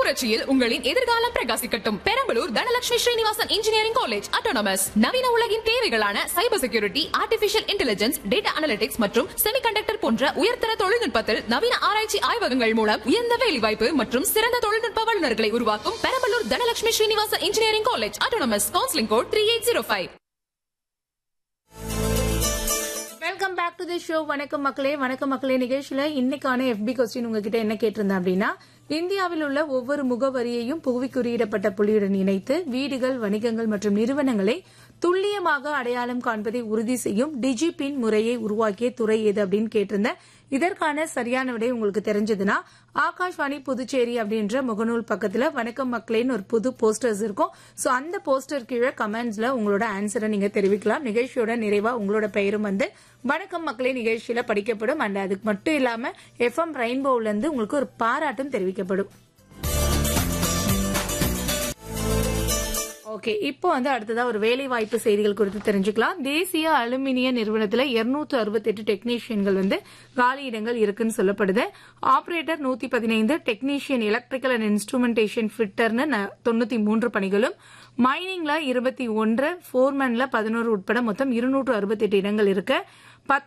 புரட்சியில் உங்களின் எதிர்காலம் பிரகாசிக்கட்டும் Perambalur Dhanalakshmi Srinivasan engineering college autonomous நவீன உலகின் தேவைகளான cyber security artificial intelligence data analytics மற்றும் செமிகண்டக்டர் போன்ற உயர்தர தொழில்நுட்பத்தில் நவீன ஆராய்ச்சி ஆய்வகங்கள் மூலம் உயர்ந்த வேலைவாய்ப்பு மற்றும் சிறந்த தொழில்நுட்ப வல்லுநர்களை உருவாக்கும் Perambalur Dhanalakshmi Srinivasan engineering college autonomous counselling code three eight zero five welcome back to the show வணக்கம் மக்களே வணக்கம் மக்களே நிகழ்ச்சியில இன்னைக்கான எஃபி கொஸ்டின் உங்ககிட்ட என்ன கேட்டிருந்தேன் அப்படின்னா இந்தியாவில் உள்ள ஒவ்வொரு முகவரியையும் புவி குறியிடப்பட்ட புள்ளியுடன் இணைத்து வீடுகள் வணிகங்கள் மற்றும் நிறுவனங்களை துல்லியமாக அடையாளம் காண்பதை உறுதி செய்யும் டிஜிபின் முறையை உருவாக்கிய துறை எது அப்படின்னு கேட்டிருந்தேன் இதற்கான சரியான விடை உங்களுக்கு தெரிஞ்சதுன்னா ஆகாஷ்வாணி புதுச்சேரி அப்படின்ற முகநூல் பக்கத்துல வணக்கம் மக்களேன்னு ஒரு புது போஸ்டர்ஸ் இருக்கும் சோ அந்த போஸ்டர் கீழே கமெண்ட்ஸ்ல உங்களோட ஆன்சரை நீங்க தெரிவிக்கலாம் நிகழ்ச்சியோட நிறைவா உங்களோட பெயரும் வந்து வணக்கம் மக்களே நிகழ்ச்சியில படிக்கப்படும் அண்ட் அதுக்கு மட்டும் இல்லாம எஃப்எம் ரெயின்போல இருந்து உங்களுக்கு ஒரு பாராட்டும் தெரிவிக்கப்படும் ஓகே இப்போ வந்து அடுத்ததா ஒரு வேலை வாய்ப்பு செய்திகள் குறித்து தெரிஞ்சுக்கலாம் தேசிய அலுமினிய நிறுவனத்துல 268 அறுபத்தெட்டு டெக்னீஷியன்கள் வந்து காலியிடங்கள் இருக்குன்னு சொல்லப்படுது ஆபரேட்டர் நூத்தி பதினைந்து டெக்னீஷியன் எலக்ட்ரிக்கல் அண்ட் இன்ஸ்ட்ருமெண்டேஷன் ஃபிட்டர்னு ந- தொண்ணூத்தி மூன்று பணிகளும் மைனிங்ல இருபத்தி ஒன்று ஃபோர்மேன்ல பதினோரு உட்பட மொத்தம் இருநூற்று அறுபத்தெட்டு இடங்கள் இருக்கு